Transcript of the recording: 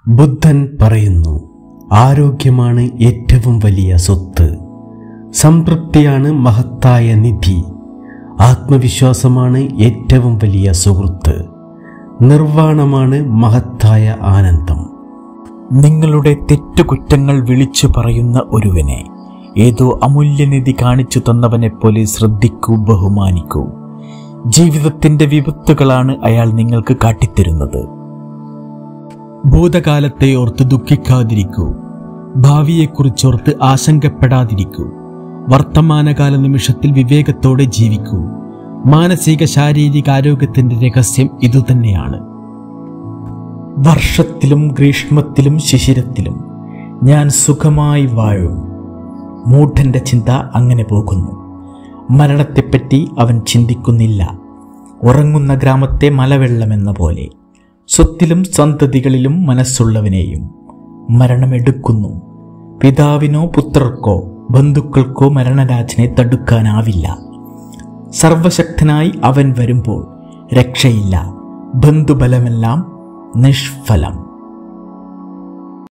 ബുദ്ധൻ പറയുന്നു ആരോഗ്യമാണ് ഏറ്റവും വലിയ സ്വത്ത് സംതൃപ്തിയാണ് മഹത്തായ നിധി ആത്മവിശ്വാസമാണ് ഏറ്റവും വലിയ സുഹൃത്ത് നിർവ്വാണമാണ് മഹത്തായ ആനന്ദം നിങ്ങളുടെ തെറ്റുകുറ്റങ്ങൾ വിളിച്ചു പറയുന്ന ഒരുവനെ ഏതോ അമൂല്യനിധി കാണിച്ചു തന്നവനെ പോലെ ശ്രദ്ധിക്കൂ ബഹുമാനിക്കൂ ജീവിതത്തിന്റെ വിപത്തുകളാണ് അയാൾ നിങ്ങൾക്ക് കാട്ടിത്തരുന്നത് ഭൂതകാലത്തെ ഓർത്ത് ദുഃഖിക്കാതിരിക്കൂ ഭാവിയെക്കുറിച്ചോർത്ത് ആശങ്കപ്പെടാതിരിക്കൂ വർത്തമാനകാല നിമിഷത്തിൽ വിവേകത്തോടെ ജീവിക്കൂ മാനസിക ശാരീരിക ആരോഗ്യത്തിന്റെ രഹസ്യം ഇതുതന്നെയാണ് വർഷത്തിലും ഗ്രീഷ്മത്തിലും ശിശിരത്തിലും ഞാൻ സുഖമായി വാഴും മൂഢന്റെ ചിന്ത അങ്ങനെ പോകുന്നു മരണത്തെപ്പറ്റി അവൻ ചിന്തിക്കുന്നില്ല ഉറങ്ങുന്ന ഗ്രാമത്തെ മലവെള്ളമെന്ന പോലെ സ്വത്തിലും സന്തതികളിലും മനസ്സുള്ളവനെയും മരണമെടുക്കുന്നു പിതാവിനോ പുത്രർക്കോ ബന്ധുക്കൾക്കോ മരണരാജനെ തടുക്കാനാവില്ല സർവശക്തനായി അവൻ വരുമ്പോൾ രക്ഷയില്ല ബന്ധുബലമെല്ലാം നിഷ്ഫലം